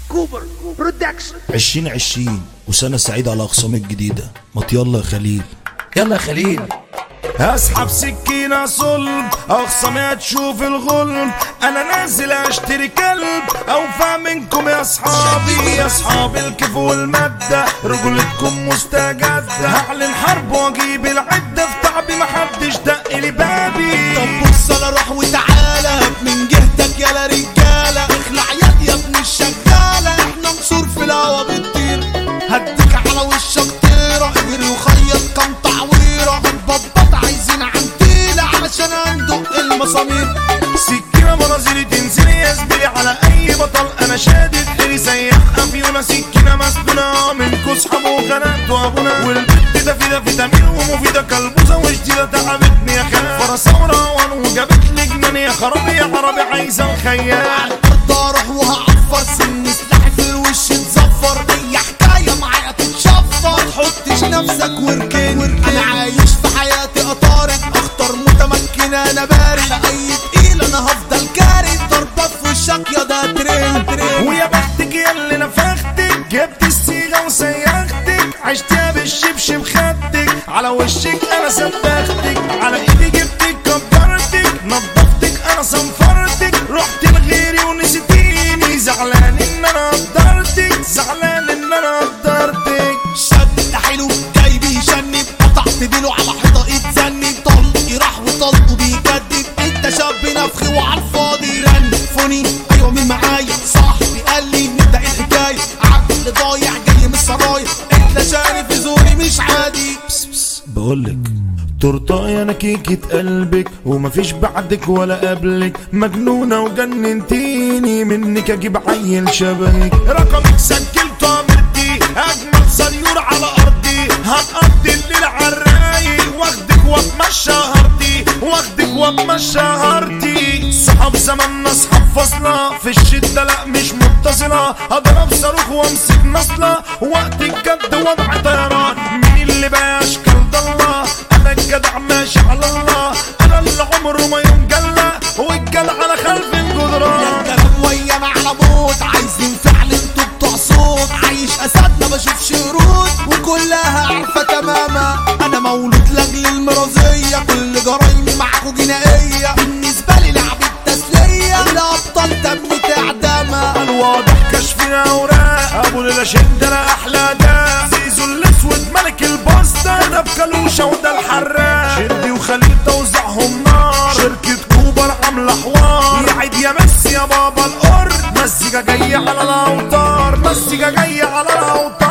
كوبر برودكشن عشرين عشرين وسنة سعيدة على أقسام الجديدة ما يلا يا خليل يلا يا خليل اسحب سكينة صلب اخصامي تشوف الغلب انا نازل اشتري كلب اوفى منكم يا اصحابي يا اصحاب الكيف والمادة رجولتكم مستجدة هعلن حرب واجيب العدة في تعبي محدش دق لي بابي طب بص انا روح وتعالى من جهتك يا رجاله اخلع يد يا ابن الشغاله احنا نصور في الهوا بتطير هديك على وشك طيره اجري وخيط كام تعويره بطبط عايزين عنتيله علشان اندق المسامير سكينة مناظري تنزلي يا زميلي على اي بطل انا شادد حيلي سيح افيونا سكينة مسدونة منكو صحاب وغنات وابونا والبت ده في ده فيتامين ومفيدة كلبوزة وجديدة تعبتني يا خال فرسة وروان وجابت لي جنان يا خرابي يا عربي عايزة الخيال الارض اروح وهعفر سن سلاحي في الوش تزفر اي حكايه معايا تتشفر ما تحطش نفسك وركن انا عايش في حياتي اطارد اختار متمكن انا بارد على اي تقيل انا هفضل كارد ضربة في وشك يا ده ترند ترند ويا بختك يا اللي نفختك جبت الصيغة وسيختك عشتها بالشبشب خدك على وشك انا سبختك على ايدي جبتك كبرتك نضفتك انا صنفرتك رحت لغيري ونسيتيني زعلان ان انا قدرتك زعلان ان انا قدرتك شاب ده حلو جاي بيشنب قطعت ديله على حيطه اتذنب طلقي راح وطلقه بيجدد انت شاب نفخي وعلى الفاضي رنفوني ايوه مين معايا صاحبي قال لي نبدا الحكايه عقل ضايع جاي من السرايا انت شاري في زوري مش عادي بقولك تورتاية انا كيكة قلبك ومفيش بعدك ولا قبلك مجنونة وجننتيني منك اجيب عيل شبهك رقمك سجلته امرتي اجمل سنيور على ارضي هنقضي الليل عالرايق واخدك واتمشى هارتي واخدك واتمشى هارتي صحاب زماننا صحاب فاصلة في الشدة لا مش متصلة اضرب صاروخ وامسك نصلة وقت الجد وضع طيران مين اللي بقى اشكال ضلة انا الجدع ماشي على الله انا اللي عمره ما يوم جلة والجدع على خلف الجدران كلام ويانا على موت عايزين فعل انتوا بتوع صوت عايش اسد ما بشوفش ورود وكلها عارفه تماما انا مولود لاجل المرازيه كل جرايمي معاكوا جنائيه بالنسبه لي لعبه تسليه الابطال تمت اعدامها الواضح كشف اوراق ابو ليلى شد انا احلى ده زيزو الاسود ملك الباستا ده بكالوشه وده الحراق شدي وخليل توزعهم نار شركة كوبر عاملة حوار يا عيد يا ميسي يا بابا القرد مزيكا جاية على الاوتار مزيكا جاية على الاوتار